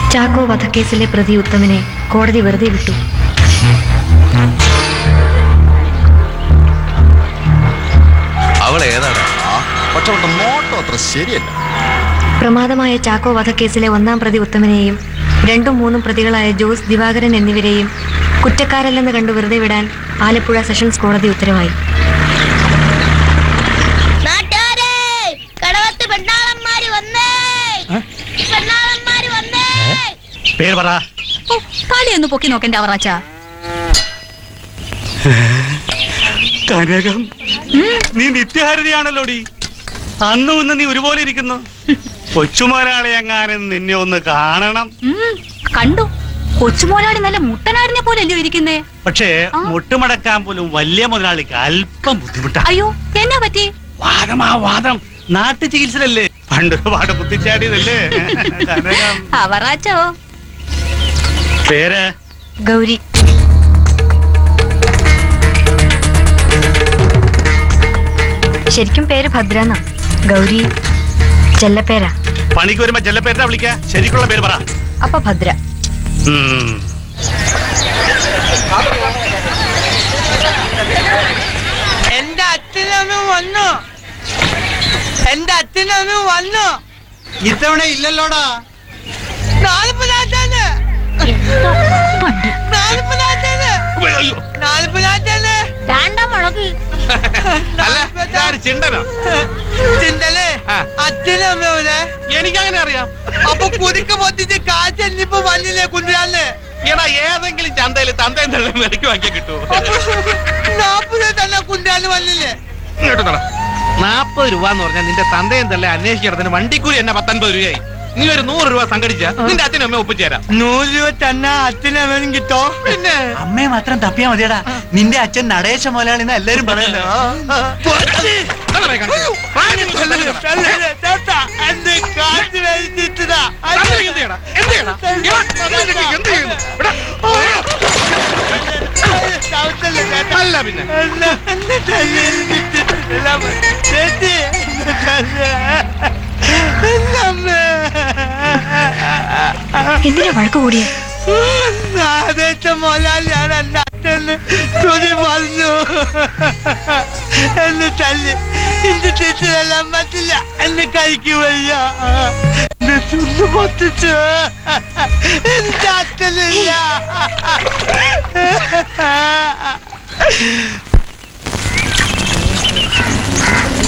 ചാക്കോ വധക്കേസിലെ പ്രതി ഉത്തമനെ കോടതി വെറുതെ വിട്ടു അവൾ ഏതാണ് പക്ഷെ അവളുടെ നോട്ടം അത്ര ശരിയല്ല പ്രമാദമായ ചാക്കോ വധക്കേസിലെ ഒന്നാം പ്രതി ഉത്തമനെയും രണ്ടും മൂന്നും പ്രതികളായ ജോസ് ദിവാകരൻ എന്നിവരെയും കുറ്റക്കാരല്ലെന്ന് കണ്ടു വെറുതെ വിടാൻ ആലപ്പുഴ സെഷൻസ് കോടതി ഉത്തരവായി നാട്ടുകാരെ കടവത്ത് പെണ്ണാളന്മാര് വന്നേ പെണ്ണാളന്മാര് വന്നേ പേര് പറ ഓ, തലയൊന്ന് പൊക്കി നോക്കണ്ട അവറാച്ച കനകം നീ നിത്യഹാരിതയാണല്ലോടി അന്നും ഇന്ന് നീ ഒരുപോലെ ഇരിക്കുന്നു കൊച്ചുമോനാളെ എങ്ങാനും നിന്നെ ഒന്ന് കാണണം കണ്ടു കൊച്ചുമോലാടി നല്ല മുട്ടനാടിനെ പോലെ അല്ലയോ ഇരിക്കുന്നേ പക്ഷേ ആ. മുട്ടുമടക്കാൻ പോലും വലിയ മുതലാളിക്ക് അല്പം ബുദ്ധിമുട്ടാ അയ്യോ എന്നാ പറ്റി വാദമാ വാദം നാട്ടു ചികിത്സയിലല്ലേ പണ്ടൊരുപാട് ബുദ്ധിച്ചാടിയതല്ലേ കനകം അവറാച്ചോ പേര് ഗൗരി ശരിക്കും പേര് ഭദ്രന്ന ഗൗരി ചെല്ലപ്പേരാ പണിക്ക് വരുമ്പോ ചെല്ലപ്പേരാ വിളിക്ക ശരിക്കുള്ള പേര് പറ അപ്പൊ ഭദ്ര ഉം. എന്റെ അച്ഛനമ്മ വന്നു എന്റെ അച്ഛനമ്മ വന്നു ഇത്തവണ ഇല്ലല്ലോടാ നാൽപ്പതാറ്റാണ് നാൽപ്പതാറ്റാണ് അയ്യോ. നാൽപ്പതാറ്റാണ് ദാണ്ട മുളക് ചിണ്ടനോ ചിന്തലേ ആ. അച്ഛനമ്മ ഇവിടെ എനിക്കങ്ങനെ അറിയാം അപ്പൊ കുരുക്ക് പൊത്തിച്ച് കാറ്റ് എന്നിപ്പോ വന്നില്ലേ കുഞ്ഞാലേ എടാ ഏതെങ്കിലും ചന്തയിൽ തന്തയും തള്ളും വിലക്ക് വാങ്ങിയാൽ കിട്ടുമോ നാപ്പത് തന്നെ കുഞ്ഞാല് വന്നില്ലേ ഇങ്ങോട്ട് നട നാപ്പത് രൂപ എന്ന് പറഞ്ഞാൽ നിന്റെ തന്തയും തല്ലേ അന്വേഷിക്കുന്നതിന് വണ്ടിക്കൂലി എന്നെ പത്തൊൻപത് രൂപയായി നീ ഒരു നൂറ് രൂപ സംഘടിച്ച നിന്റെ അച്ഛനും അമ്മ ഒപ്പിച്ചേരാം നൂറ് രൂപ തന്നെ അച്ഛനമ്മനും കിട്ടോ പിന്നെ അമ്മയെ മാത്രം തപ്പിയാ മതിയടാ നിന്റെ അച്ഛൻ നടേശ മുതലാളിന്ന് എല്ലാരും പറയല്ലോ തള്ളവരെ കാണിച്ച്. പ്രാണി നീ കൊല്ലാൻ നിൽക്കണം. എന്റെ കാറ്റ് വലിച്ചിട്ടതാ തള്ളവരെ എന്ത് ചെയ്യണം? എന്ത് ചെയ്യണം? ഇവൻ ഇതിനൊക്കെ എന്ത് ചെയ്യുന്നു? ഇവിടെ. അല്ല പിന്നെ എന്തിനാ വഴക്ക് കൂടിയ മോലാലിയാണ് എന്റെ അച്ഛന് തുണി പറഞ്ഞു എന്നെ തല്ലി എന്റെ ടീച്ചറെല്ലാം പറ്റില്ല എന്നെ കഴിക്ക് വയ്യ എന്നെ ചുണ്ടു പൊട്ടിച്ചു എന്റെ അച്ഛനില്ല